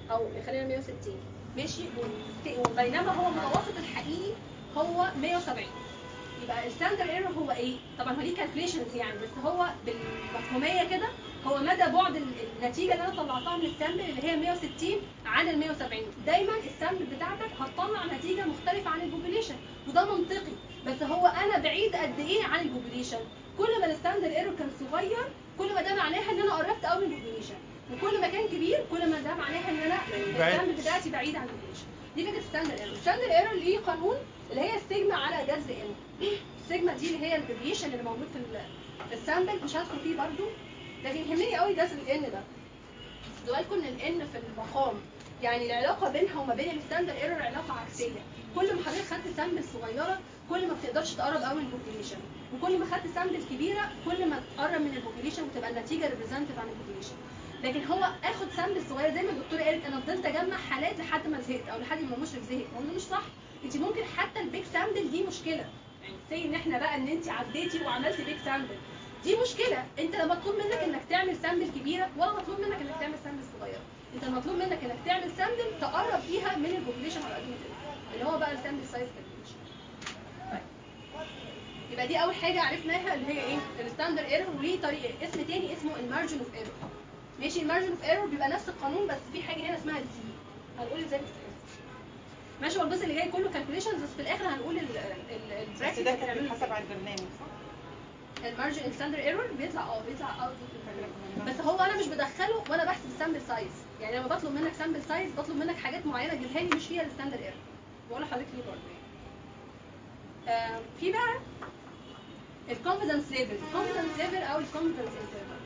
او خلينا 160 ماشي و- وبينما هو المتوسط الحقيقي هو 170 يبقى الستاندرد ايرور هو ايه؟ طبعا هو ليه كالكوليشنز يعني بس هو بالمفهوميه كده هو مدى بعد ال- النتيجه اللي انا طلعتها من السامبل اللي هي 160 عن ال 170 دايما السامبل بتاعتك هتطلع نتيجه مختلفه عن البوبوليشن وده منطقي بس هو انا بعيد قد ايه عن البوبوليشن كل ما الستاندرد ايرور كان صغير كل ما ده معناها ان انا قربت قوي من البوبوليشن وكل ما كان كبير كل ما ده معناها ان انا بعيد. السامبل بتاعتي بعيد عن البوبوليشن دي فكره الستاندرد ايرور الستاندرد ايرور ليه قانون اللي هي السيجما على جذر ان السيجما دي اللي هي الديفيشن اللي موجود في ال- في السامبل مش هدخل فيه برضو لكن يهمني قوي جذر الان ده خدوا بالكم ان الان في المقام يعني العلاقه بينها وما بين الستاندرد ايرور علاقه عكسيه كل ما حضرتك خدت سامبل صغيره كل ما بتقدرش تقرب قوي من البوبوليشن وكل ما خدت سامبل كبيره كل ما تقرب من البوبوليشن وتبقى النتيجه ريبريزنتيف عن البوبوليشن لكن هو اخد سامبل صغير زي ما الدكتوره قالت انا فضلت اجمع حالات لحد ما زهقت او لحد ما المشرف زهق هو ده مش صح انت ممكن حتى البيج سامبل دي مشكله يعني سي ان احنا بقى ان انت عديتي وعملتي بيج سامبل دي مشكله انت لا مطلوب منك انك تعمل سامبل كبيره ولا مطلوب منك انك تعمل سامبل صغيره انت المطلوب منك انك تعمل سامبل تقرب فيها من البوبوليشن على قد ما تقدر اللي هو بقى السامبل سايز كالكوليشن يبقى دي اول حاجه عرفناها اللي هي ايه الستاندرد ايرور وليه طريقه اسم تاني اسمه المارجن اوف ايرور ماشي المارجن اوف ايرور بيبقى نفس القانون بس في حاجه هنا اسمها الزي هنقول ازاي بتتحسب ماشي هو الجزء اللي جاي كله كالكوليشنز بس في الاخر هنقول ال- ال- ال- بس البراكتس ده اللي كان بتعمله بيتحسب على البرنامج صح؟ المارجن الستاندرد ايرور بيطلع اه بيطلع اوت بس هو انا مش بدخله وانا بحسب السامبل سايز يعني لما بطلب منك سامبل سايز بطلب منك حاجات معينه تجيبها لي مش فيها الستاندرد ايرور بقول لحضرتك ليه برضه يعني آه، في بقى الكونفدنس ليفل الكونفدنس ليفل او الكونفدنس انترفال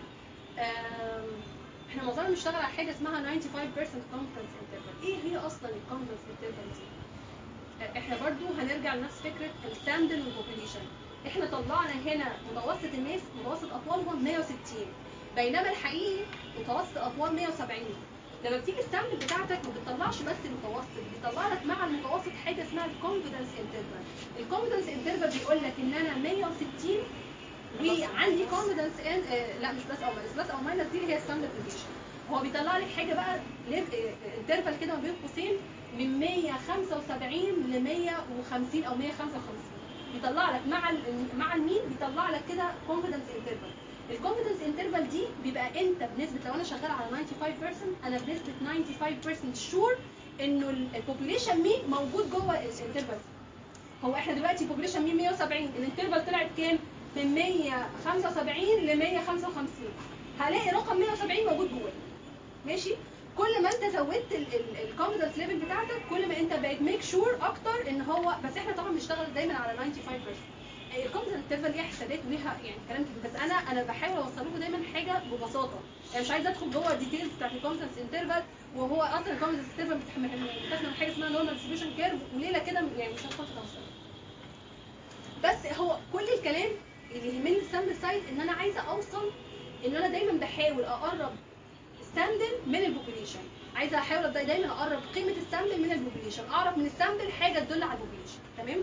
احنا معظمنا بنشتغل على حاجه اسمها 95% confidence interval ايه هي اصلا الكونفدنس انترفال دي آه، احنا برضو هنرجع لنفس فكره السامبل والبوبوليشن احنا طلعنا هنا متوسط الناس متوسط اطوالهم 160 بينما الحقيقي متوسط اطوال 170 لما بتيجي السامبل بتاعتك ما بتطلعش بس المتوسط بيطلع لك مع المتوسط حاجه اسمها الكونفدنس انترفال الكونفدنس انترفال بيقول لك ان انا 160 وعندي كونفدنس ان آه لا مش بس او ماينس بس او ماينس دي اللي هي ستاندرد ديفيشن هو بيطلع لك حاجه بقى انترفال كده ما بين قوسين من 175 ل 150 او 155 بيطلع لك مع ال مع المين بيطلع لك كده كونفدنس انترفال الكونفدنس انترفال دي بيبقى انت بنسبه لو انا شغال على 95% انا بنسبه 95% شور انه البوبوليشن مين موجود جوه الانترفال هو احنا دلوقتي بوبوليشن مين 170 الانترفال طلعت كام من 175 ل 155 هلاقي رقم 170 موجود جوه ماشي كل ما انت زودت الكونفدنس ليفل بتاعتك كل ما انت بقيت ميك شور اكتر ان هو بس احنا طبعا بنشتغل دايما على 95% الكونفدنس ليفل ليها حسابات وليها يعني كلام كتير بس انا انا بحاول اوصل لكم دايما حاجه ببساطه يعني مش عايزه ادخل جوه الديتيلز بتاعت الكونفدنس انترفال وهو اصلا الكونفدنس انترفال بتستخدم حاجه اسمها نورمال ديستريبيوشن كيرف وليله كده يعني مش هدخل في تفاصيل بس هو كل الكلام اللي يهمني في السامبل سايز ان انا عايزه اوصل ان انا دايما بحاول اقرب السامبل من البوبوليشن عايزه احاول داي- دايما اقرب قيمه السامبل من البوبوليشن اعرف من السامبل حاجه تدل على البوبوليشن تمام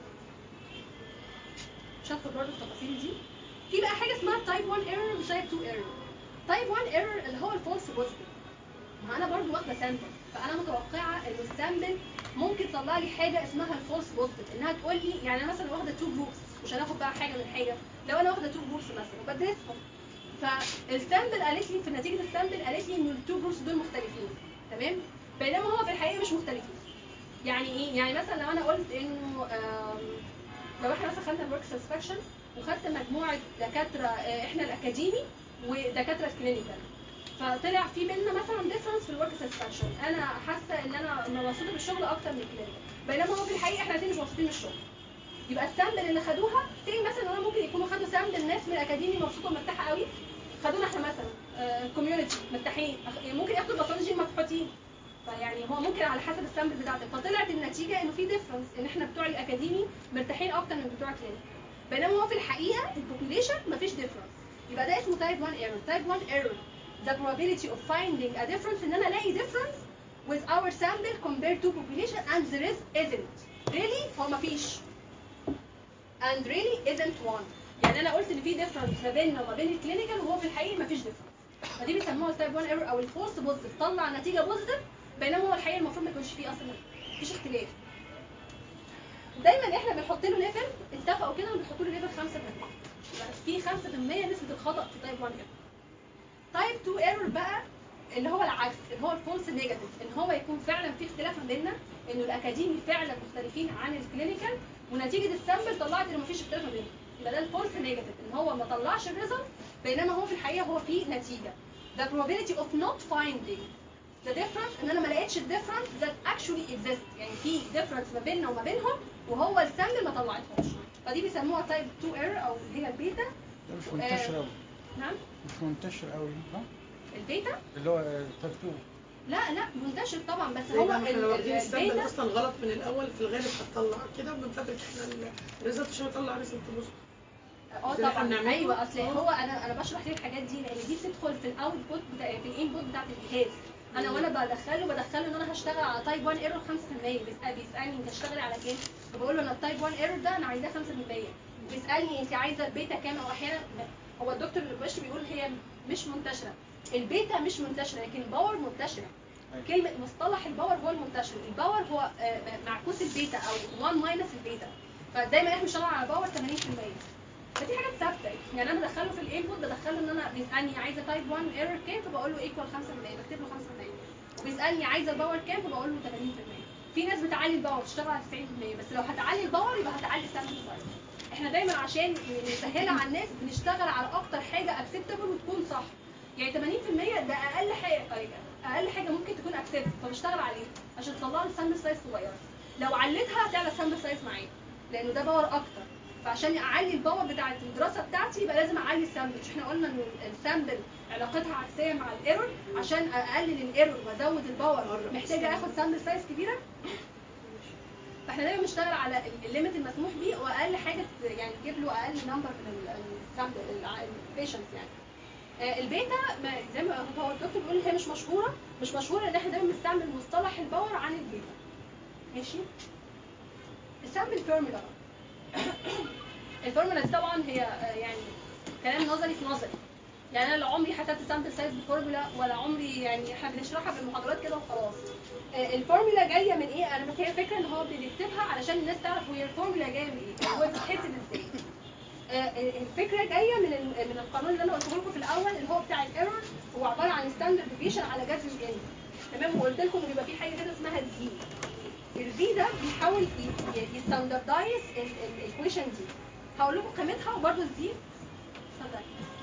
مش هدخل برضه في التفاصيل دي في بقى حاجه اسمها تايب 1 ايرور وتايب 2 ايرور تايب 1 ايرور اللي هو الفولس بوزيتيف ما انا برضو واخده سامبل فانا متوقعه ان السامبل ممكن تطلع لي حاجه اسمها الفولس بوزيتيف انها تقول لي يعني انا مثلا واخده تو جروبس مش هناخد بقى حاجه من حاجه لو انا واخده تو جروبس مثلا وبدرسهم فالسامبل قالت لي في نتيجه السامبل قالت لي ان التو جروبس دول مختلفين تمام بينما هو في الحقيقه مش مختلفين يعني ايه يعني مثلا لو انا قلت انه آم، لو احنا مثلا خدنا الورك ساتسفاكشن وخدت مجموعه دكاتره آه، احنا الاكاديمي ودكاتره الكلينيكال فطلع في بينا مثلا ديفرنس في الورك ساتسفاكشن انا حاسه ان انا مبسوطه بالشغل اكتر من الكلينيكال بينما هو في الحقيقه احنا الاثنين مش مبسوطين بالشغل يبقى السامبل اللي خدوها زي مثلا انا ممكن يكونوا خدوا سامبل ناس من الاكاديمي مبسوطه ومرتاحه قوي خدونا احنا مثلا كوميونتي مرتاحين أخ- يعني ممكن ياخدوا الباثولوجي مفحوطين فيعني هو ممكن على حسب السامبل بتاعتك فطلعت النتيجه انه في ديفرنس ان احنا بتوع الاكاديمي مرتاحين اكتر من بتوع الكلينيك بينما هو في الحقيقه البوبوليشن مفيش ديفرنس يبقى ده اسمه تايب 1 ايرور تايب 1 ايرور the probability of finding a difference ان انا الاقي difference with our sample compared to population and there is isn't really هو مفيش and really isn't one يعني انا قلت ان في difference ما بيننا وما بين الكلينيكال وهو في الحقيقه مفيش difference فدي بيسموها تايب 1 ايرور او الفولس بوزيتيف طلع نتيجه بوزيتيف بينما هو الحقيقه المفروض ما يكونش فيه اصلا مفيش اختلاف دايما احنا بنحط له ليفل اتفقوا كده بنحط له ليفل 5% يبقى في 5% نسبه الخطا في تايب 1 ايرور تايب 2 ايرور بقى اللي هو العكس اللي هو الفولس نيجاتيف ان هو يكون فعلا في اختلاف ما بيننا انه الاكاديمي فعلا مختلفين عن الكلينيكال ونتيجه السامبل طلعت ان مفيش اختلاف ما بينهم يبقى ده الفولس نيجاتيف ان هو ما طلعش الريزلت بينما هو في الحقيقه هو في نتيجه the probability of not finding the difference ان انا ما لقيتش الديفرنس that actually exists يعني في difference ما بيننا وما بينهم وهو السامبل ما طلعتهاش فدي بيسموها تايب 2 ايرور او اللي هي البيتا ده مش منتشر قوي نعم مش منتشر قوي صح؟ البيتا اللي هو تايب 2 لا لا منتشر طبعا بس زي هو ما احنا ال- لو ال- واخدين السامبل البيتا اصلا غلط من الاول في الغالب هتطلع كده وبنفبرك احنا الريزلت عشان يطلع ريزلت بص اه زي ما احنا طبعا بنعمله. ايوه اصل اه. هو انا انا بشرح ليه الحاجات دي لان دي بتدخل في الاوتبوت بتاع في الانبوت بتاعت الجهاز انا وانا بدخله بدخله ان انا هشتغل على تايب 1 ايرور 5% بيسال بيسالني انت هتشتغلي على كام فبقول له انا التايب 1 ايرور ده انا عايزاه 5% بيسالني انت عايزه البيتا كام او احيانا هو الدكتور البشري بيقول هي مش منتشره البيتا مش منتشره لكن الباور منتشره أيوة. كلمه مصطلح الباور هو المنتشر الباور هو آه، معكوس البيتا او 1 ماينس البيتا فدايما احنا بنشتغل على باور 80% فدي حاجات ثابته يعني انا بدخله في الانبوت بدخله ان انا بيسالني عايزه تايب 1 ايرور كام فبقول له ايكوال 5% بكتب له 5% وبيسالني عايزه الباور كام فبقول له 80% في ناس بتعلي الباور تشتغل على 90% بس لو هتعلي الباور يبقى هتعلي السامبل سايز احنا دايما عشان نسهلها على الناس بنشتغل على اكتر حاجه اكسبتبل وتكون صح يعني 80% ده اقل حاجه اقل حاجه ممكن تكون اكسبت فبشتغل عليه عشان تطلع لي سامبل سايز صغيره لو عليتها هتعلى سامبل سايز معايا لانه ده باور اكتر فعشان اعلي الباور بتاعه الدراسه بتاعتي يبقى لازم اعلي السامبل مش احنا قلنا ان السامبل علاقتها عكسيه مع الايرور عشان اقلل الايرور وازود الباور محتاجه اخد سامبل سايز كبيره فاحنا دايما بنشتغل على ال- الليميت المسموح بيه واقل حاجه ت- يعني تجيب له اقل نمبر من السامبل البيشنتس يعني آه، البيتا ما- زي ما هو الدكتور بيقول هي مش مشهوره مش مشهوره لان احنا دايما بنستعمل مصطلح الباور عن البيتا ماشي السامبل فورمولا الفورمولا دي طبعا هي آه، يعني كلام نظري في نظري يعني انا لا عمري حسبت سامبل سايز بفورمولا ولا عمري يعني احنا بنشرحها في المحاضرات كده وخلاص آه، الفورمولا جايه من ايه انا بس هي الفكره ان هو بيكتبها علشان الناس تعرف هي الفورمولا جايه من ايه هو بتتحسب ازاي آه، الفكره جايه من ال- من القانون اللي انا قلته لكم في الاول اللي هو بتاع الايرور هو عباره عن ستاندرد ديفيشن على جذر الان تمام وقلت لكم ان بيبقى في حاجه كده اسمها الزي الزي ده بيحاول يستاندردايز الايكويشن دي هقول لكم قيمتها وبرده الزي اتفضل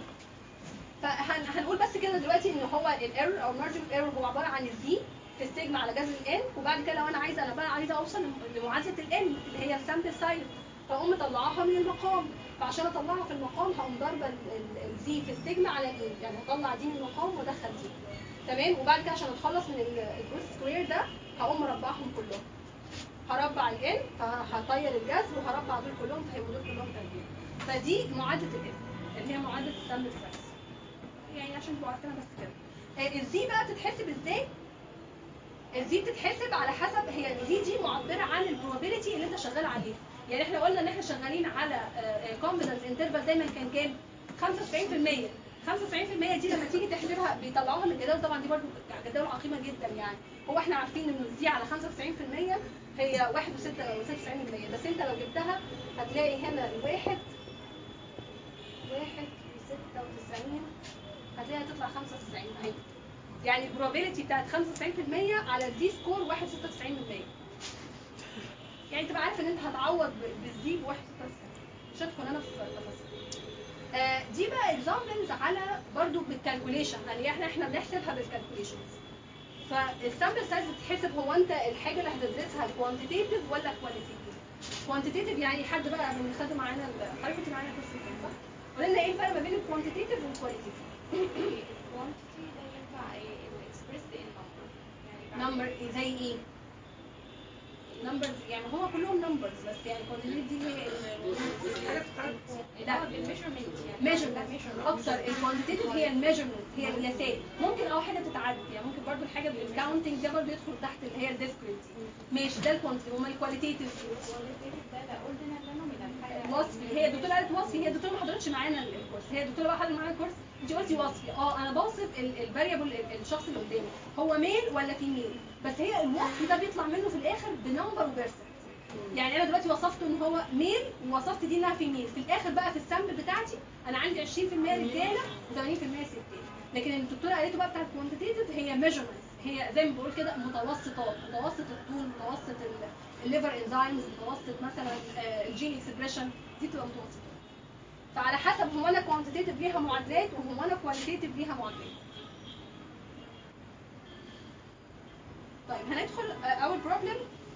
فهنقول بس كده دلوقتي ان هو الايرور او مارجن ايرور هو عباره عن الزي في السيجما على جذر الان وبعد كده لو انا عايزه انا بقى عايزه اوصل لمعادله الان اللي هي السامبل سايز فاقوم مطلعاها من المقام فعشان اطلعها في المقام هقوم ضاربه الزي في السيجما على ال يعني هطلع دي من المقام وادخل دي تمام وبعد كده عشان اتخلص من الجروس سكوير ده هقوم مربعهم كلهم هربع الان فهطير الجذر وهربع دول كلهم فهيبقوا دول كلهم تربيع فدي معادله الان اللي هي معادله السامبل سايز يعني عشان تبقوا عارفينها بس كده آه، الزي بقى بتتحسب ازاي الزي بتتحسب على حسب هي الزي دي معبره عن البروبابيلتي اللي انت شغال عليها يعني احنا قلنا ان احنا شغالين على كومبتنس انترفال دايما كان كام 95% 95% دي لما تيجي تحسبها بيطلعوها من الجداول طبعا دي برضه جداول عقيمه جدا يعني هو احنا عارفين ان الزي على 95% هي 1 و 96% بس انت لو جبتها هتلاقي هنا الواحد واحد و 96 هتلاقيها تطلع 95 اهي يعني البروبابيلتي بتاعت 95% على الزي سكور 1.96% يعني تبقى عارف ان انت هتعوض ب- بالزي ب 1.96 مش هدخل انا في التفاصيل آه، دي بقى اكزامبلز على برضو بالكالكوليشن يعني احنا احنا بنحسبها بالكالكوليشنز فالسامبل سايز بتتحسب هو انت الحاجه اللي هتدرسها كوانتيتيف ولا كواليتيف كوانتيتيف يعني حد بقى قبل ما خد معانا ال- حضرتك كنت معانا كورس كام صح؟ قول لنا ايه الفرق ما بين الكوانتيتيف والكواليتيف الكوانتيتي ده ينفع اكسبريس ان نمبر يعني نمبر زي ايه؟ نمبرز يعني هو كلهم نمبرز بس يعني كوانتيتيف دي هي الحاجات بتاعت لا الميجرمنت يعني ميجرمنت اكتر الكوانتيتيف هي الميجرمنت هي القياسات ممكن اه حاجه تتعد يعني ممكن برضو الحاجه بالكاونتنج ده برضو يدخل تحت اللي هي الديسكريت ماشي ده الكوانتيتيف امال الكواليتيف الكواليتيف ده لا اوردينال ده نومينال حاجه وصفي هي الدكتوره قالت وصفي هي الدكتوره ما حضرتش معانا الكورس هي الدكتوره بقى حضرت معانا الكورس انت قلتي وصفي اه انا بوصف الفاريبل الشخص اللي قدامي هو ميل ولا فيميل بس هي الوصف ده بيطلع منه في الاخر بنمبر وبيرسنت يعني انا دلوقتي وصفته ان هو ميل ووصفت دي انها فيميل في الاخر بقى في السامبل بتاعتي انا عندي 20% رجاله و80% ستات لكن الدكتوره قالته بقى بتاعت كوانتيتيف هي ميجرمنت هي زي ما بقول كده متوسطات متوسط الطول متوسط الليفر انزيمز متوسط مثلا آه، الجين اكسبريشن دي بتبقى متوسطات فعلى حسب هو انا كوانتيتيف ليها معادلات وهو انا كواليتيف ليها معادلات طيب هندخل آه، اول بروبلم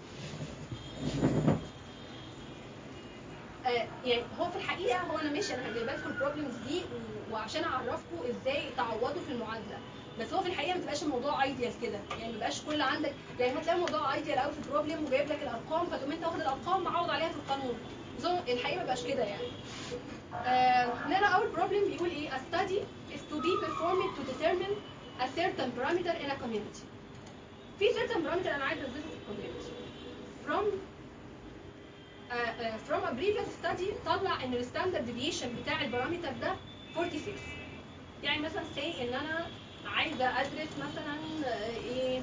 آه، يعني هو في الحقيقه هو انا ماشي انا جايبه لكم البروبلمز دي و- وعشان اعرفكم ازاي تعوضوا في المعادله بس هو في الحقيقه ما بتبقاش الموضوع ايديال كده يعني ما بيبقاش كل عندك يعني هتلاقي الموضوع ايديال قوي في البروبلم وجايب لك الارقام فتقوم انت واخد الارقام معوض عليها في القانون بس هو الحقيقه ما بيبقاش كده يعني آه، هنا اول بروبلم بيقول ايه a study is to be performed to determine a certain parameter in a community في certain parameter انا عايز اثبته في الكوميونتي from uh, uh, from a previous study طلع ان الستاندرد ديفيشن بتاع البارامتر ده 46 يعني مثلا say ان انا عايزه ادرس مثلا آه، ايه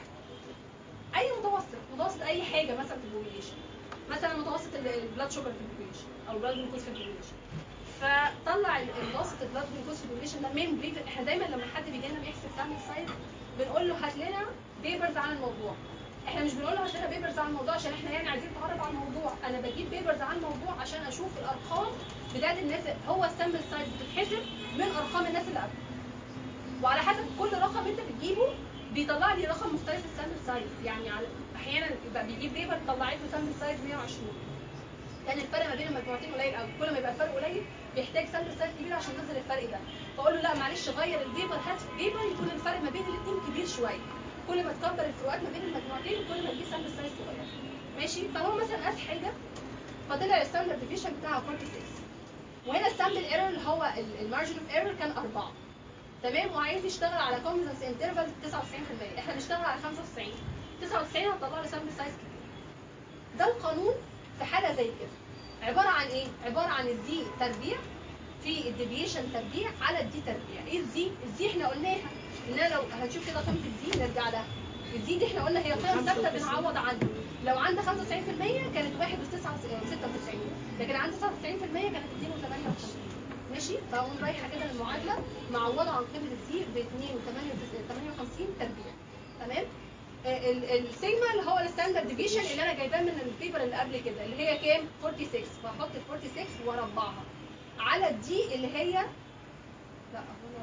اي متوسط متوسط اي حاجه مثلا في البوبيليشن مثلا متوسط البلاد شوجر في البوبيليشن او البلاد جلوكوز في البوبيليشن فطلع ال- المتوسط البلاد جلوكوز في البوبيليشن ده من بريف احنا دايما لما حد بيجي لنا بيحسب سامبل سايز بنقول له هات لنا بيبرز عن الموضوع احنا مش بنقول له هات لنا بيبرز عن الموضوع عشان احنا يعني عايزين نتعرف على الموضوع انا بجيب بيبرز عن الموضوع عشان اشوف الارقام بتاعت الناس هو السامبل سايز بتتحسب من ارقام الناس اللي قبل وعلى حسب كل رقم انت بتجيبه بيطلع لي رقم مختلف في السامبل سايز يعني على احيانا يبقى بيجيب بيبر طلعت له سامبل سايز 120 كان الفرق ما بين المجموعتين قليل قوي كل ما يبقى الفرق قليل بيحتاج سامبل سايز كبير عشان ينزل الفرق ده فاقول له لا معلش غير البيبر هات بيبر يكون الفرق ما بين الاثنين كبير شويه كل ما تكبر الفروقات ما بين المجموعتين كل ما تجيب سامبل سايز صغير ماشي فهو مثلا قاس حاجه فطلع الستاندرد ديفيشن بتاعها 46 وهنا السامبل ايرور اللي هو المارجن اوف ايرور كان 4 تمام وعايز يشتغل على كونفدنس انترفال 99% احنا بنشتغل على 95 99 هتطلع لي سامبل سايز كبير ده القانون في حاله زي كده عباره عن ايه عباره عن الدي تربيع في الديفيشن تربيع على الدي تربيع ايه الدي الدي احنا قلناها ان انا لو هنشوف كده قيمه الدي نرجع لها الدي دي احنا قلنا هي قيم ثابته بنعوض عنها لو عندي 95% كانت 1 96 لكن عندي 99% كانت 2 و58 ماشي فاقوم رايحه كده للمعادله معوضه عن قيمه الدي ب 2 و 58 تربيع تمام آه، ال- السيجما اللي هو الستاندرد ديفيشن اللي انا جايباه من البيبر اللي قبل كده اللي هي كام 46 فاحط ال 46 واربعها على الدي اللي هي لا هو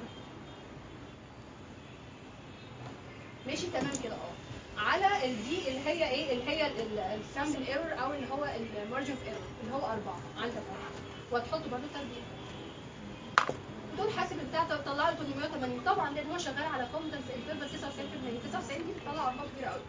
ماشي تمام كده اه على الدي اللي هي ايه اللي هي السامبل ايرور او اللي هو المارجن اوف ايرور اللي هو أربعة عندك أربعة وهتحط برضه تربيع دول حاسب بتاع طلع له 880 طبعا لان هو شغال على كومبتنس انترفال 99% 99 دي بتطلع ارقام كبيره قوي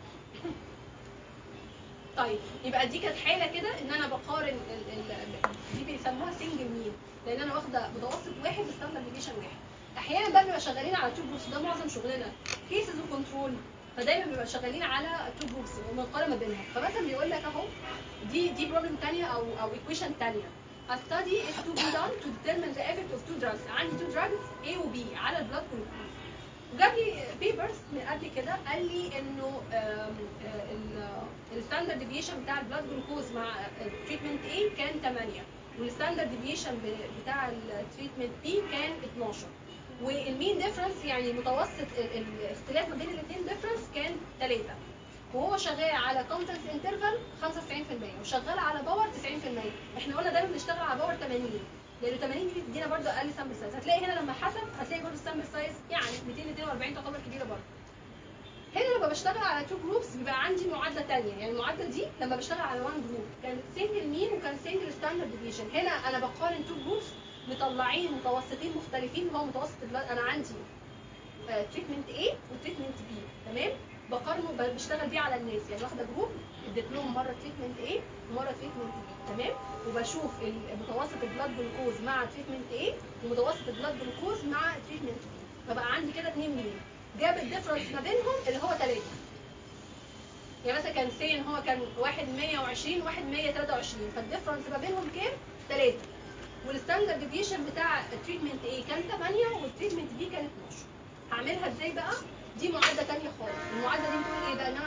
طيب يبقى دي كانت حاله كده ان انا بقارن ال ال دي بيسموها سنجل مين لان انا واخده متوسط واحد وستاندرد ديفيشن واحد احيانا بقى بنبقى شغالين على تو جروبس ده معظم شغلنا كيسز وكنترول فدايما بنبقى شغالين على تو جروبس ومقارنه ما بينهم فمثلا بيقول لك اهو دي دي بروبلم ثانيه او او ايكويشن ثانيه A study is to be done to determine the effect of two drugs عندي two drugs A و B على البلاد جلوكوز وجاب لي بيبرز من قبل كده قال لي انه الستاندرد ديفيشن بتاع البلاد جلوكوز مع التريتمنت A كان 8 والستاندرد ديفيشن بتاع التريتمنت B كان 12 والمين ديفرنس يعني متوسط ال- الاختلاف ما بين الاثنين ديفرنس كان 3 وهو شغال على كونتنس انترفال 95% وشغال على باور 90% احنا قلنا دايما بنشتغل على باور 80 لان 80 دي بتدينا برضه اقل سامبل سايز هتلاقي هنا لما حسب هتلاقي برضه السامبل سايز يعني 242 تعتبر كبيره برضه هنا لما بشتغل على تو جروبس بيبقى عندي معادله ثانيه يعني المعادله دي لما بشتغل على وان جروب كان سنجل مين وكان سنجل ستاندرد ديفيشن هنا انا بقارن تو جروبس مطلعين متوسطين مختلفين هو متوسط البلاد انا عندي تريتمنت A وتريتمنت B تمام بقارنه ب- بشتغل بيه على الناس يعني واخده جروب اديت لهم مره تريتمنت A ومره تريتمنت B تمام وبشوف ال- متوسط البلاد جلوكوز مع تريتمنت A ومتوسط البلاد جلوكوز مع تريتمنت B فبقى عندي كده اتنين مين جاب الديفرنس ما بينهم اللي هو 3 يعني مثلا كان سي ان هو كان واحد 120 واحد 123 فالديفرنس ما بينهم كام؟ 3 والستاندرد ديفيشن بتاع التريتمنت A كان 8 والتريتمنت B كان 12 هعملها ازاي بقى؟ دي معادله ثانيه خالص المعادله دي بتقول ايه بقى ان انا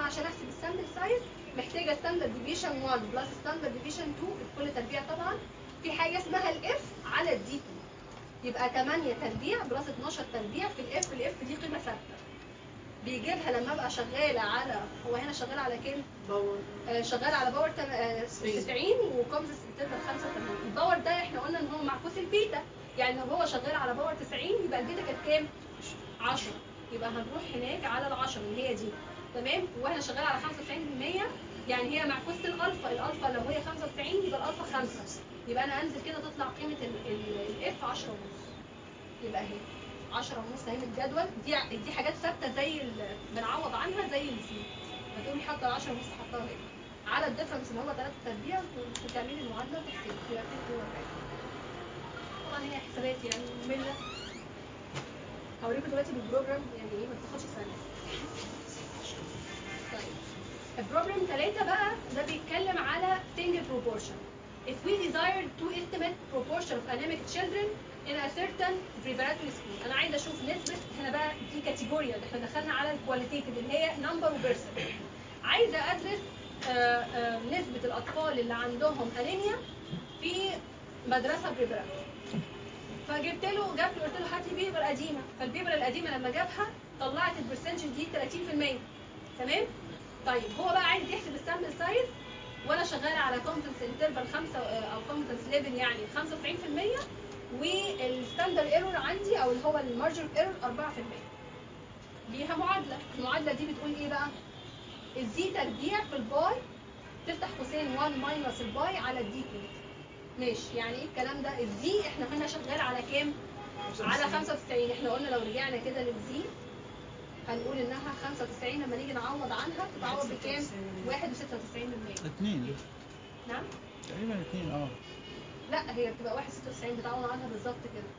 السامبل سايز محتاجه ستاندرد ديفيشن 1 بلس ستاندرد ديفيشن 2 في كل تربيع طبعا في حاجه اسمها الاف على الدي 2 يبقى 8 تربيع بلس 12 تربيع في الاف الاف دي قيمه ثابته بيجيبها لما ابقى شغاله على هو هنا شغال على كام؟ باور آه، شغال على باور تم- آه، 90 وكومز انترفال 85 الباور ده احنا قلنا ان هو معكوس البيتا يعني لو هو شغال على باور 90 يبقى البيتا كانت كام 10 يبقى هنروح هناك على ال 10 اللي هي دي تمام واحنا شغال على 95% يعني هي معكوسه الالفا الالفا لو هي 95 يبقى الالفا 5 يبقى انا انزل كده تطلع قيمه الاف 10 ونص يبقى اهي 10 ونص اهي من الجدول دي دي حاجات ثابته زي ال- بنعوض عنها زي الزي فتقومي حاطه ال 10 ونص حطاها هنا على الديفرنس اللي هو 3 تربيع وتعملي المعادله وتحسبي يبقى 42 طبعا هي حسابات يعني ممله هوريكم دلوقتي بالبروجرام يعني ايه ما بتاخدش ثانيه طيب البروجرام 3 بقى ده بيتكلم على single proportion if we desire to estimate proportion of anemic children in a certain preparatory school انا عايزه اشوف نسبه هنا بقى دي كاتيجوريا احنا دخلنا على الكواليتيتيف اللي هي نمبر وبيرسنت عايزه ادرس آه، آه، نسبه الاطفال اللي عندهم انيميا في مدرسه بريبراتوري فجبت له جبت له قلت له هات لي بيبر قديمه فالبيبر القديمه لما جابها طلعت البرسنتج دي 30% تمام طيب هو بقى عايز يحسب السامبل سايز وانا شغاله على كونفدنس انترفال 5 او كونفدنس ليفل يعني 95% والستاندر ايرور عندي او اللي هو المارجن ايرور 4% ليها معادله المعادله دي بتقول ايه بقى الزي تربيع في الباي تفتح قوسين 1 ماينس الباي على الدي 2 ماشي يعني ايه الكلام ده الزي احنا هنا شغال على كام على 95 احنا قلنا لو رجعنا كده للزي هنقول انها 95 لما نيجي نعوض عنها بتعوض بكام 1.96% اثنين نعم تقريبا اثنين اه لا هي بتبقى 1.96 بتعوض عنها بالظبط كده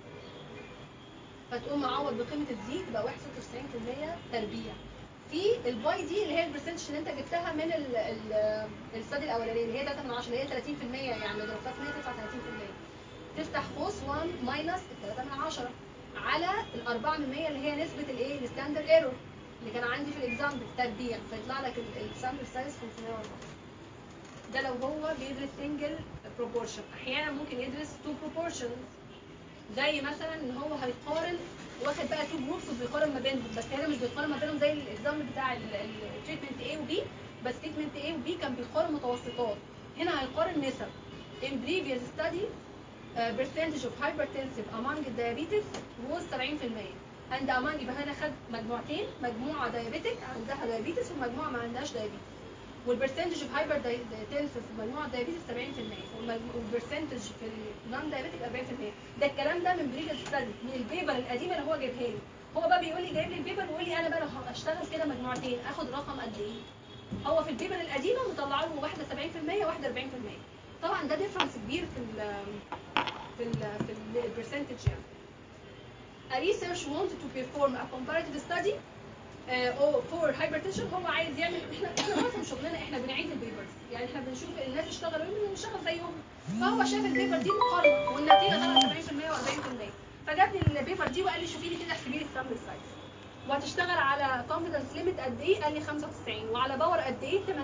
فتقوم معوض بقيمه الزي تبقى 1.96% تربيع في الباي دي اللي هي البرسنتج اللي انت جبتها من ال ال الستادي الاولانيه اللي هي 3 من 10 اللي هي 30% يعني لو ضربتها في 100 تطلع 30% تفتح قوس 1 ماينس ال 3 من 10 على ال 4 من 100 اللي هي نسبه الايه الستاندرد ايرور اللي كان عندي في الاكزامبل تربيع فيطلع لك السامبل سايز 504 ده لو هو بيدرس سنجل بروبورشن احيانا ممكن يدرس تو بروبورشنز زي مثلا ان هو هيقارن واخد بقى تو جروبس وبيقارن ما بينهم بس هنا مش بيقارن ما بينهم زي الاكزامبل بتاع التريتمنت A وB بس تريتمنت A وB كان بيقارن متوسطات هنا هيقارن نسب in previous study uh, percentage of hypertensive among diabetes was 70% and among يبقى هنا خد مجموعتين مجموعه دايابيتك عندها دايابيتس ومجموعه ما عندهاش دايابيتس والبرسنتج في هايبر تنسس في مجموعه دايابيتس 70% والمج- والبرسنتج في النون دايابيتك 40% ده الكلام ده من بريفيس ستادي من البيبر القديمه اللي هو جايبها لي هو بقى بيقول لي جايب لي البيبر ويقول لي انا بقى لو هشتغل كده مجموعتين اخد رقم قد ايه هو في البيبر القديمه مطلع له واحده 70% واحده 40% طبعا ده ديفرنس كبير في ال في ال في البرسنتج يعني A research wanted to perform a comparative study uh, or for hypertension هو عايز يعمل احنا احنا معظم شغلنا احنا بنعيد البيبرز يعني احنا بنشوف الناس اشتغلوا ايه بنشتغل زيهم فهو شاف البيبر دي مقارنه والنتيجه طلعت 70% و40% فجاب لي البيبر دي وقال لي شوفي لي كده احسبي لي السامبل سايز وهتشتغل على كونفدنس ليميت قد ايه؟ قال لي 95 وعلى باور قد ايه؟ 80%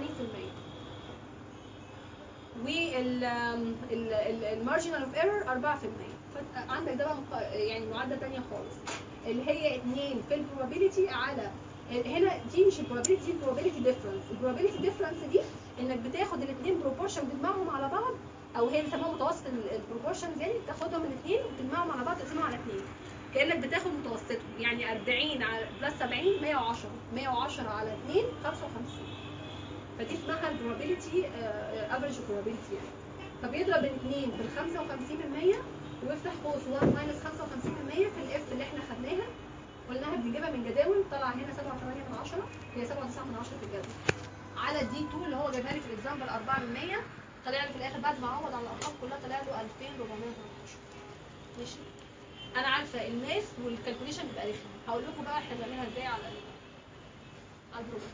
والمارجنال اوف ايرور 4% فعندك ده بقى مق- يعني معادله ثانيه خالص اللي هي 2 في البروبابيلتي على هنا دي مش البروبابيلتي دي البروبابيلتي ديفرنس البروبابيلتي ديفرنس دي انك بتاخد الاثنين بروبورشن تجمعهم على بعض او هي بيسموها متوسط البروبورشنز يعني بتاخدهم الاثنين وتجمعهم على بعض تقسمهم على اثنين كانك بتاخد متوسطهم يعني 40 على بلس 70 110 110 على 2 55 فدي اسمها البروبابيلتي افريج probability يعني فبيضرب الاثنين في ال 55% ويفتح قوس 1 ماينس 55% في الاف اللي احنا خدناها قلناها بنجيبها من جداول طلع هنا 7.8 من 10 هي 7.9 من 10 في الجدول على الدي 2 اللي هو جايبها لي في الاكزامبل 4 من 100 طلع لي في الاخر بعد ما عوض على الارقام كلها طلع له 2413 ماشي انا عارفه الماس والكالكوليشن بيبقى رخم هقول لكم بقى احنا بنعملها ازاي على ال- على البروجرام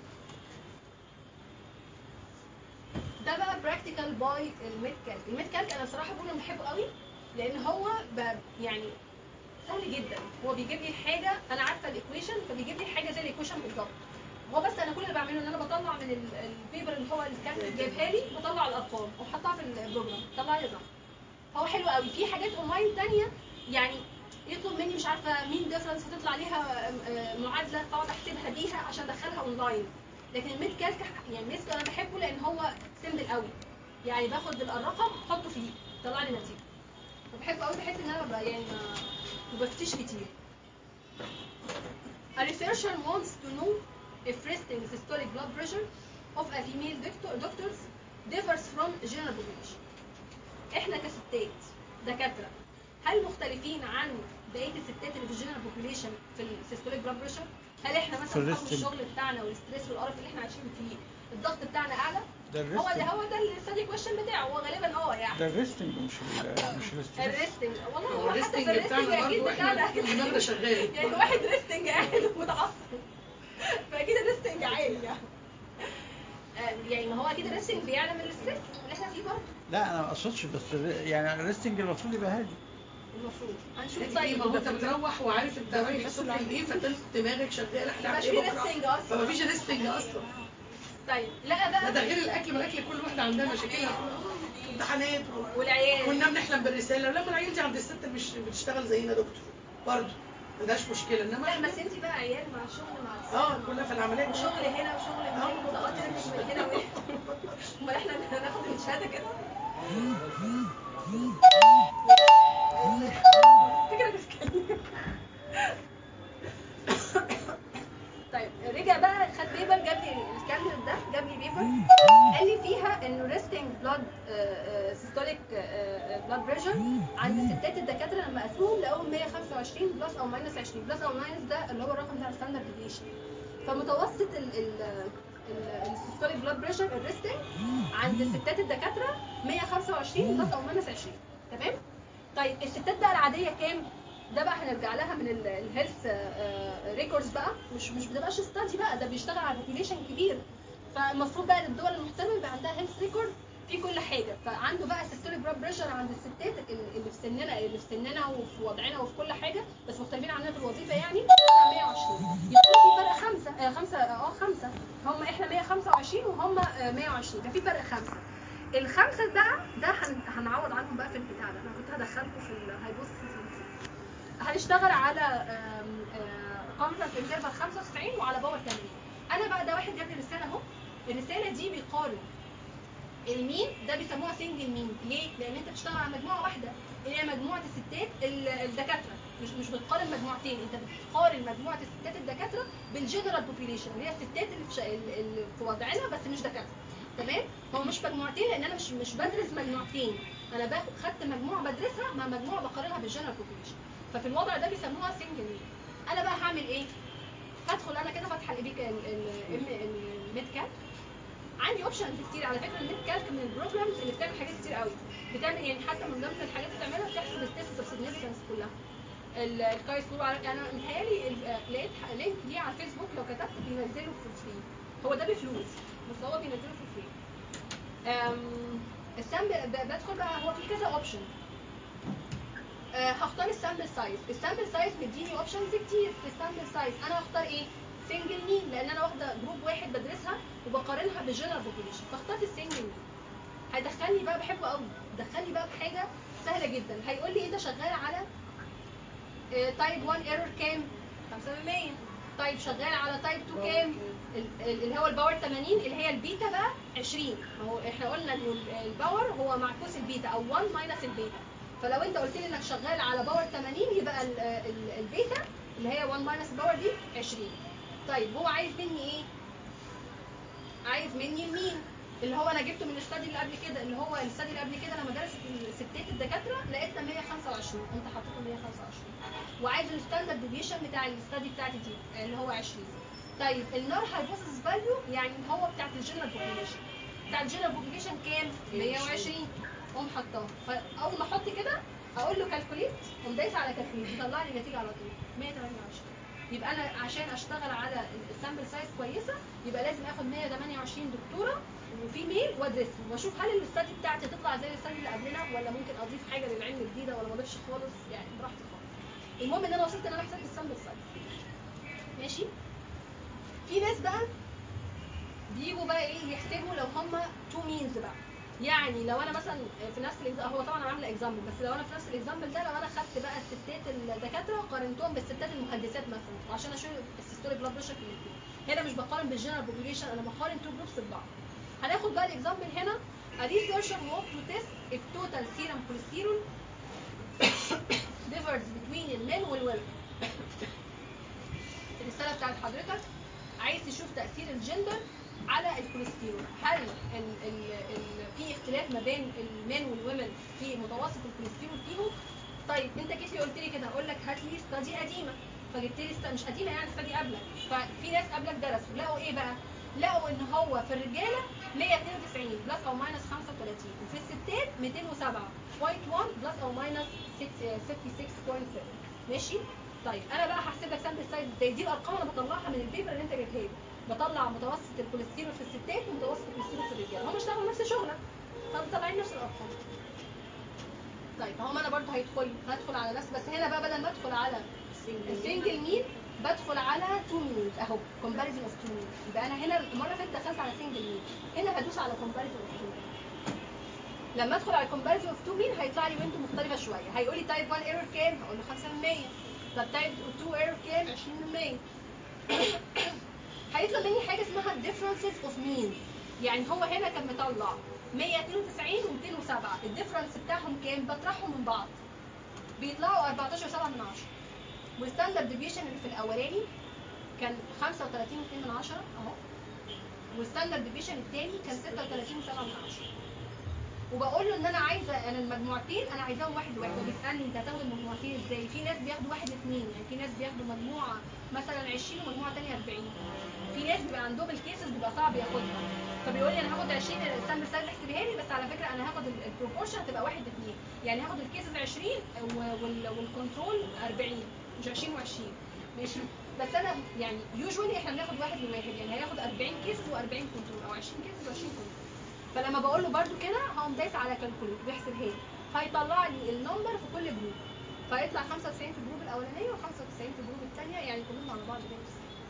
ده بقى براكتيكال باي الميد كالك الميد كالك انا بصراحه بقول انا بحبه قوي لان هو ب- يعني سهل جدا هو بيجيب لي الحاجه انا عارفه الايكويشن فبيجيب لي الحاجه زي الايكويشن بالظبط هو بس انا كل اللي بعمله ان انا بطلع من ال- البيبر اللي هو الكاتب جايبها لي بطلع الارقام وبحطها في البروجرام طلع لي الرقم هو حلو قوي في حاجات اونلاين تانية يعني يطلب مني مش عارفه مين ديفرنس هتطلع ليها آه، آه، معادله فاقعد احسبها بيها عشان ادخلها اونلاين لكن الميد كالك يعني ميزته انا بحبه لان هو سيمبل قوي يعني باخد الرقم احطه فيه يطلع لي نتيجه وبحبه قوي بحس ان انا ببقى يعني ما ما بفتيش كتير A researcher wants to know if resting systolic blood pressure of a female doctor, doctors differs from general population. احنا كستات دكاتره هل مختلفين عن بقيه الستات اللي في الجنرال بوبوليشن في السيستوليك بلاد بريشر؟ هل احنا في مثلا بحكم الريستنج. الشغل بتاعنا والستريس والقرف اللي احنا عايشين فيه الضغط بتاعنا اعلى؟ ده هو ده الريستنج هو ده الستادي كويشن بتاعه هو غالبا اه يعني ده الريستنج مش ال مش الستريس الريستنج والله هو هو حتى الريستنج في الريستنج بتاعنا اكيد برضه بتاعنا احنا دماغنا شغال يعني واحد ريستنج قاعد متعصب فاكيد الريستنج عالي يعني آه، يعني ما هو اكيد الريستنج بيعلى من الستريس اللي احنا فيه برضه لا انا ما اقصدش بس الر- يعني الريستنج المفروض يبقى هادي المفروض هنشوف طيب طيب ما هو انت بتروح وعارف انت ده في رايح ناس الصبح اللي لايه فتلت دماغك شغاله احنا مبقاش هنعمل في ايه بكره ريستنج اصلا فمفيش ريستنج اصلا طيب لا لا بقى ده غير الاكل ما الاكل كل واحده عندها مشاكلها امتحانات و- والعيال كنا بنحلم بالرساله لما العيال دي عند الست مش بتشتغل زينا دكتور برضه ما عندهاش مشكله انما لا احنا بس انت بقى عيال مع الشغل مع الست اه كنا في العمليه وشغل هنا وشغل هنا وضغط نفسي من هنا وهنا امال احنا هناخد الشهاده كده فكرة بتتكلم طيب رجع بقى خد بيبر جاب لي الكانديد ده جاب لي بيبر قال لي فيها انه ريستنج بلاد سيستوليك بلاد بريشر عند الستات الدكاتره لما قاسوهم لقوهم 125 بلس او ماينس 20 بلس او ماينس ده اللي هو الرقم بتاع الستاندرد ديفيشن فمتوسط السيستوليك بلاد بريشر الريستنج عند الستات الدكاتره 125 بلس او ماينس 20 تمام طيب الستات بقى العاديه كام ده بقى هنرجع لها من الهيلث ريكوردز بقى مش مش بتبقاش ستادي بقى ده بيشتغل على بوبيليشن كبير فالمفروض بقى الدول المحترمه يبقى عندها هيلث ريكورد في كل حاجه فعنده بقى السيستوليك بلاد بريشر عند الستات اللي في سننا اللي في سننا وفي وضعنا وفي كل حاجه بس مختلفين عننا في الوظيفه يعني 120 يبقى في فرق خمسه آه خمسه اه خمسه هم احنا 125 وهم آه 120 يبقى في فرق خمسه الخمسه ده ده هن- هنعوض عنهم بقى في البتاع ده انا كنت هدخلكم في الهايبوثيسيس هنشتغل على كونفرنس انترفال 95 وعلى باور 80 انا بقى ده واحد جاب لي رساله اهو الرساله دي بيقارن المين ده بيسموها سنجل مين ليه؟ لان انت بتشتغل على مجموعه واحده اللي هي مجموعه الستات ال- الدكاتره مش مش بتقارن مجموعتين انت بتقارن مجموعه الستات الدكاتره بالجنرال بوبيليشن اللي هي الستات اللي في, ش... اللي في وضعنا بس مش دكاتره تمام هو مش مجموعتين لان انا مش مش بدرس مجموعتين انا باخد خدت مجموعه بدرسها مع مجموعه بقارنها بالجنرال بوبيليشن ففي الوضع ده بيسموها سنجل مين انا بقى هعمل ايه هدخل انا كده فاتحه الايبيك الميد كاب عندي اوبشنز كتير على فكره الميد كالك من البروجرامز اللي بتعمل حاجات كتير قوي بتعمل يعني حتى من ضمن الحاجات اللي بتعملها بتحسب الستيتس اوف سيجنيفيكانس كلها ال- الكاي سكور على انا متهيألي ال- آه، لقيت ح- لينك ليه على الفيسبوك لو كتبت بينزله في فري هو ده بفلوس بس هو بينزله في فري السامبل ب- بدخل بقى هو في كذا اوبشن آه، هختار السامبل سايز السامبل سايز مديني اوبشنز كتير في السامبل سايز انا هختار ايه سنجل مين لان انا واخده جروب واحد بدرسها وبقارنها بالجنرال بوبوليشن فاخترت السنجل مين هيدخلني بقى بحبه قوي دخلني بقى بحاجه سهله جدا هيقول لي انت شغال على تايب 1 ايرور كام 5% طيب شغال على تايب 2 كام ال- ال- اللي هو الباور 80 اللي هي البيتا بقى 20 هو احنا قلنا ان ال- الباور هو معكوس البيتا او 1 ماينس البيتا فلو انت قلت لي انك شغال على باور 80 يبقى ال- ال- البيتا اللي هي 1 ماينس الباور دي 20 طيب هو عايز مني ايه عايز مني المين اللي هو انا جبته من الاستادي اللي قبل كده اللي هو الاستادي اللي قبل كده لما درست الستات الدكاتره لقيتنا 125 قمت حطيته 125 وعايز الستاندرد ديفيشن بتاع الاستادي بتاعتي دي اللي هو 20 طيب النار هايبوثيسيس فاليو يعني هو بتاعت الجنرال بوبيليشن بتاع الجنرال بوبيليشن كام 120 قوم حطاه فاول ما احط كده اقول له كالكوليت قوم دايس على كالكوليت يطلع لي النتيجه على طول 128 يبقى انا عشان اشتغل على السامبل سايز كويسه يبقى لازم اخد 128 دكتوره وفي ميل وادرسهم واشوف هل الاستادي بتاعتي تطلع زي الاستادي اللي قبلنا ولا ممكن اضيف حاجه للعلم جديده ولا ما اضيفش خالص يعني براحتي خالص المهم ان انا وصلت ان انا حسبت السامبل سايز ماشي في ناس بقى يجوا بقى ايه يحسبوا لو هم تو مينز بقى يعني لو انا مثلا في نفس الاكزامبل هو طبعا عامله اكزامبل بس لو انا في نفس الاكزامبل ده لو انا خدت بقى الستات الدكاتره وقارنتهم بالستات المهندسات مثلا عشان اشوف السيستوليك بلاد بريشر في الاثنين هنا مش بقارن بالجنرال بوبيليشن انا بقارن تو جروبس ببعض هناخد بقى الاكزامبل هنا A researcher want to test if total serum cholesterol differs between المين والwomen الرسالة بتاعت حضرتك عايز تشوف تأثير الجندر على الكوليسترول هل ال ال ال في اختلاف ما بين المين والومن في متوسط الكوليسترول فيهم طيب انت جيت لي قلت لي كده اقول لك هات لي استادي قديمه فجبت لي است- مش قديمه يعني استادي قبلك ففي ناس قبلك درسوا لقوا ايه بقى لقوا ان هو في الرجاله 192 بلس او ماينس 35 وفي الستات 207.1 بلس او ماينس 66.7 ماشي طيب انا بقى هحسب لك سامبل سايز ازاي دي الارقام انا بطلعها من البيبر اللي انت جايبها لي بطلع متوسط الكوليسترول في الستات ومتوسط الكوليسترول في الرجاله هم اشتغلوا نفس الشغله فمطلعين نفس الارقام طيب هم انا برضو هيدخل هدخل على نفس بس هنا بقى بدل ما ادخل على السنجل مين بدخل على تو مينز اهو كومباريزون اوف تو مينز يبقى انا هنا المره اللي فاتت دخلت على سنجل مين هنا هدوس على كومباريزون اوف تو مين لما ادخل على الكومباريزون اوف تو مين هيطلع لي ويندو مختلفه شويه هيقول لي تايب 1 ايرور كام هقول له 5% طب تايب 2 ايرور كام 20% هيطلع مني حاجه اسمها differences of means يعني هو هنا كان مطلع 192 و207 الديفرنس بتاعهم كام بطرحهم من بعض بيطلعوا 14 7 من 10 والستاندرد ديفيشن اللي في الاولاني كان 35 2 من 10 اهو والستاندرد ديفيشن الثاني كان 36 7 من 10 وبقول له ان انا عايزه انا المجموعتين انا عايزاهم واحد لواحد هو بيسالني انت هتاخد المجموعتين ازاي في ناس بياخدوا واحد اثنين يعني في ناس بياخدوا مجموعه مثلا 20 ومجموعه ثانيه 40 في ناس بيبقى عندهم الكيسز بيبقى صعب ياخدها فبيقول لي انا هاخد 20 السامبل سايز احسبها لي بس على فكره انا هاخد البروبورشن هتبقى واحد اثنين يعني هاخد الكيسز 20 و- وال- والكنترول 40 مش 20 و20 ماشي بس انا يعني يوجوالي احنا بناخد واحد من واحد يعني هياخد 40 كيسز و40 كنترول او 20 كيسز و20 كنترول فلما بقول له برده كده هقوم دايس على كالكوليت بيحسبها لي هيطلع لي النمبر في كل جروب فيطلع 95 في الجروب الاولانيه و95 في الجروب الثانيه يعني كلهم على بعض كده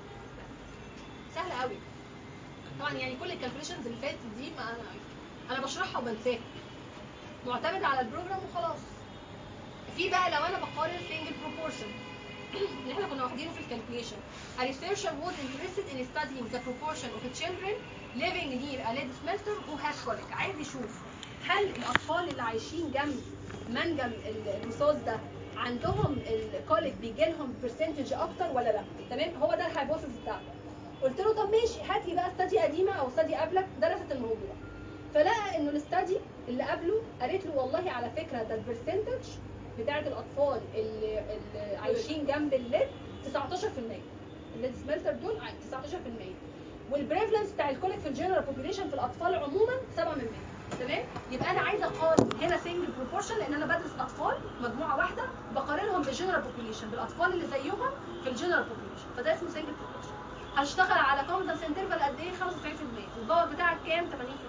سهل قوي طبعا يعني كل الكالكوليشنز اللي فاتت دي ما انا انا بشرحها وبنساها معتمد على البروجرام وخلاص في بقى لو انا بقارن سنجل بروبورشن اللي احنا كنا واخدينه في الكالكوليشن A researcher was interested in studying the proportion of children living near a lead smelter who has colic عايز يشوف هل الاطفال اللي عايشين جنب منجم ال- الرصاص ده عندهم الكوليك بيجي لهم برسنتج اكتر ولا لا تمام هو ده الهايبوثيسيس بتاعته قلت له طب ماشي هات لي بقى استادي قديمه او استادي قبلك درست الموضوع فلقى انه الاستادي اللي قبله قالت له والله على فكره ده البرسنتج بتاعت الاطفال اللي, اللي عايشين جنب الليد 19% الليد سملتر دول ع- 19% والبريفلنس بتاع الكوليك في الجنرال بوبيليشن في الاطفال عموما 7% تمام يبقى انا عايزه اقارن هنا سنجل بروبورشن لان انا بدرس اطفال مجموعه واحده بقارنهم بالجنرال بوبيليشن بالاطفال اللي زيهم في الجنرال بوبيليشن فده اسمه سنجل بروبورشن هشتغل على كونفدنس انترفال قد ايه 95% الباور بتاعك كام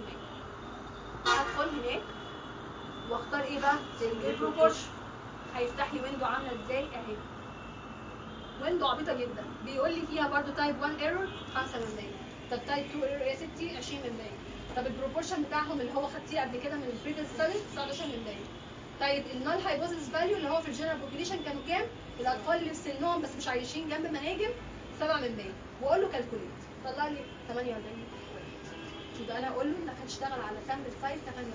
80% هدخل هناك واختار ايه بقى سنجل بروبورشن هيفتح لي ويندو عامله ازاي اهي ويندو عبيطه جدا بيقول لي فيها برضو تايب 1 ايرور 5% طب تايب 2 ايرور ايه 60 20% طب البروبورشن بتاعهم اللي هو خدتيه قبل كده من البريفيس ستادي 19% طيب النال هايبوثيسيس فاليو اللي هو في الجنرال بوبيليشن كانوا كام؟ الاطفال اللي في سنهم بس مش عايشين جنب مناجم 7% واقول له كالكوليت طلع لي 48 يبقى انا اقول له انك هتشتغل على سامبل سايز 48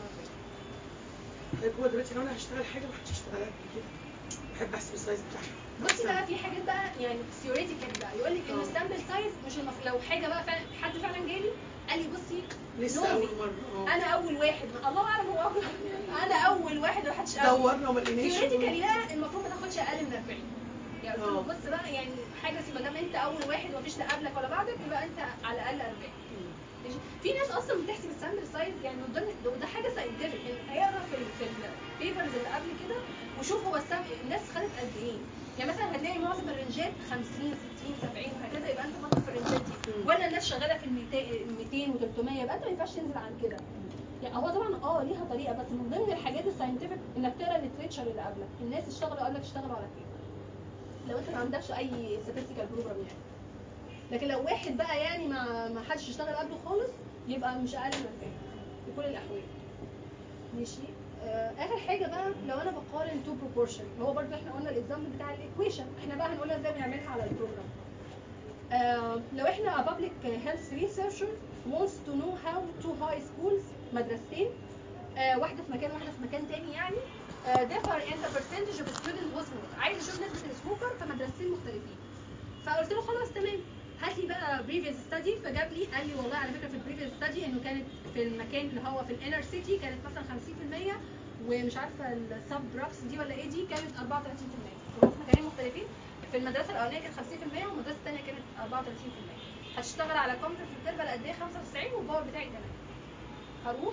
طيب هو دلوقتي لو انا هشتغل حاجه ما حدش اشتغلها قبل كده بحب احسب السايز بتاعها بصي بقى في حاجات بقى يعني ثيوريتيكال بقى يقول لك ان اه. السامبل سايز مش المف... لو حاجه بقى فعلا حد فعلا جالي قال لي بصي لسه نوبي. اول مره اه انا اول واحد الله اعلم هو اول انا اول واحد ما حدش قال دورنا وما لقيناش ثيوريتيكالي لا المفروض ما تاخدش اقل من 40 يعني قلت له اه. بص بقى يعني حاجه ما دام انت اول واحد ومفيش لا قبلك ولا بعدك يبقى انت على الاقل 40 ماشي؟ في ناس اصلا بتحسب السامبل سايز يعني من ضمن ده- وده حاجه ساينتفك يعني اقرا في ال- في البيبرز اللي قبل كده وشوف هو السام الناس خدت قد ايه يعني مثلا هتلاقي معظم الرنجات 50 60 70 وهكذا يبقى انت فاضل في الرنجات دي مم. ولا الناس شغاله في ال 200 و300 يبقى انت ما ينفعش تنزل عن كده يعني هو طبعا اه ليها طريقه بس من ضمن الحاجات الساينتفك انك تقرا الليتريتشر اللي قبلك الناس اشتغلوا قبلك اشتغلوا على كده لو انت ما عندكش اي statistical بروجرام يعني لكن لو واحد بقى يعني ما ما حدش اشتغل قبله خالص يبقى مش اقل من 40 في كل الاحوال ماشي آه اخر حاجه بقى لو انا بقارن تو بروبورشن هو برضو احنا قلنا الاكزامبل بتاع الايكويشن احنا بقى هنقولها ازاي بنعملها على البروجرام آه لو احنا a public health researcher wants to know how two high schools مدرستين آه واحده في مكان واحده في مكان تاني يعني آه differ in the percentage of students who smoke عايز اشوف نسبه السموكر في مدرستين مختلفين فقلت له خلاص تمام هات لي بقى previous study فجاب لي قال لي والله على فكره في البريفيوس ستادي انه كانت في المكان اللي هو في الانر سيتي كانت مثلا 50% ومش عارفه السب بروكس دي ولا ايه دي كانت 34% وهم في مكانين مختلفين في المدرسه الاولانيه كانت 50% والمدرسه الثانيه كانت 34% هتشتغل على كونفرنس انترفال قد ايه 95 والباور بتاعي 8 هروح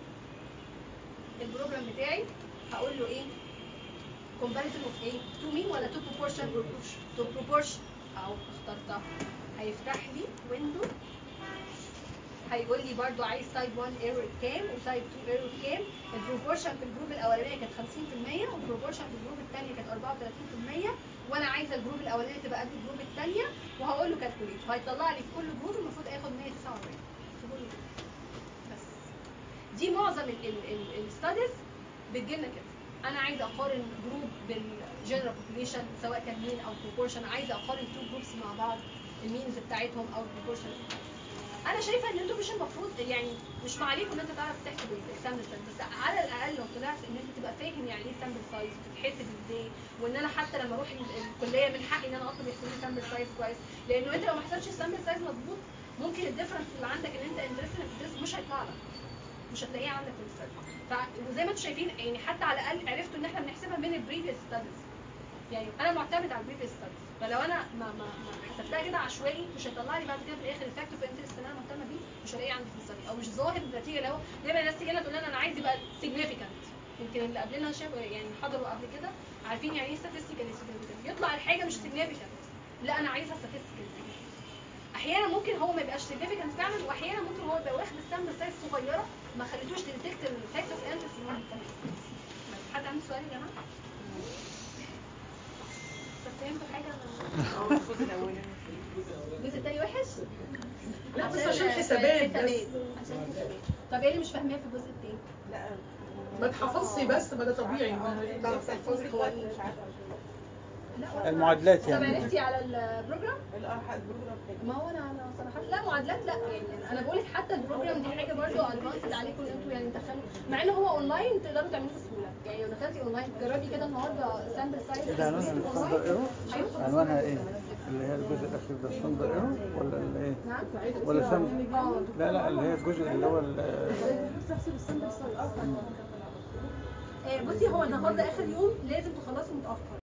البروجرام بتاعي هقول له ايه comparison of ايه to mean ولا to proportion to proportion اهو اخترتها هيفتح لي ويندو هيقول لي برضو عايز تايب 1 ايرور كام وتايب 2 ايرور كام البروبورشن في الجروب الاولانيه كانت 50% والبروبورشن في الجروب الثانيه كانت 34% وانا عايزه الجروب الاولانيه تبقى قد الجروب الثانيه وهقول له كالكوليت فهيطلع لي في كل جروب المفروض اخد 149 تقول لي كده. بس دي معظم الستاديز بتجي لنا كده انا عايزه اقارن جروب بالجنرال بوبوليشن سواء كان مين او بروبورشن عايزه اقارن تو جروبس مع بعض المينز بتاعتهم او البروبورشن انا شايفه ان انتوا مش المفروض يعني مش معاليكم ان انت تعرف تحسب السامبل سايز بس على الاقل لو طلعت ان انت تبقى فاهم يعني ايه سامبل سايز وتتحسب ازاي وان انا حتى لما اروح ال- الكليه من حقي ان انا اطلب يحسبوا لي سامبل سايز كويس لانه انت لو ما حسبتش السامبل سايز مظبوط ممكن الديفرنس اللي عندك ان انت انترست انك تدرس مش هيطلع لك مش هتلاقيه عندك في الستادي ف وزي ما انتم شايفين يعني حتى على الاقل عرفتوا ان احنا بنحسبها من البريفيس ستاديز يعني انا معتمد على البريفيس ستاديز فلو انا ما ما ما حسبتها كده عشوائي مش هيطلع لي بعد كده في الاخر الفاكتور في انترست اللي انا مهتمه بيه مش هلاقيه عندي في الستادي او مش ظاهر النتيجه اللي هو دايما الناس تيجي لنا تقول لنا انا عايز يبقى significant يمكن اللي قبلنا شافوا يعني حضروا قبل كده عارفين يعني ايه statistical significant يطلع الحاجه مش significant لا انا عايزها statistical significant احيانا ممكن هو ما يبقاش significant فعلا واحيانا ممكن هو يبقى واخد السامبل سايز صغيره ما خليتوش تديتكت الفاكتور في انترست اللي هو مهتم بيه. حد عنده سؤال يا جماعه؟ طب فهمتوا حاجه الجزء التاني وحش؟ لا بس عشان حسابات بس عشان حسابات طب ايه اللي مش فاهماه في الجزء التاني؟ ما تحفظش بس ما ده طبيعي ما تعرف تحفظي قوانين لا المعادلات طب يعني عرفتي على البروجرام؟ ما هو انا انا صراحه لا معادلات لا يعني انا بقول لك حتى البروجرام دي حاجه برضه ادفانسد عليكم ان انتوا يعني تدخلوا مع ان هو اونلاين تقدروا تعملوه بسهوله يعني لو دخلتي اونلاين جربي كده النهارده سامبل سايز ايه ده عنوانها الستاندر ايرو عنوانها ايه اللي هي الجزء الاخير ده ستاندر ايرو ولا اللي ايه نعم ولا سام اه لا لا اللي هي الجزء اللي هو ال- آه، بصي هو النهارده اخر يوم لازم تخلصوا متاخر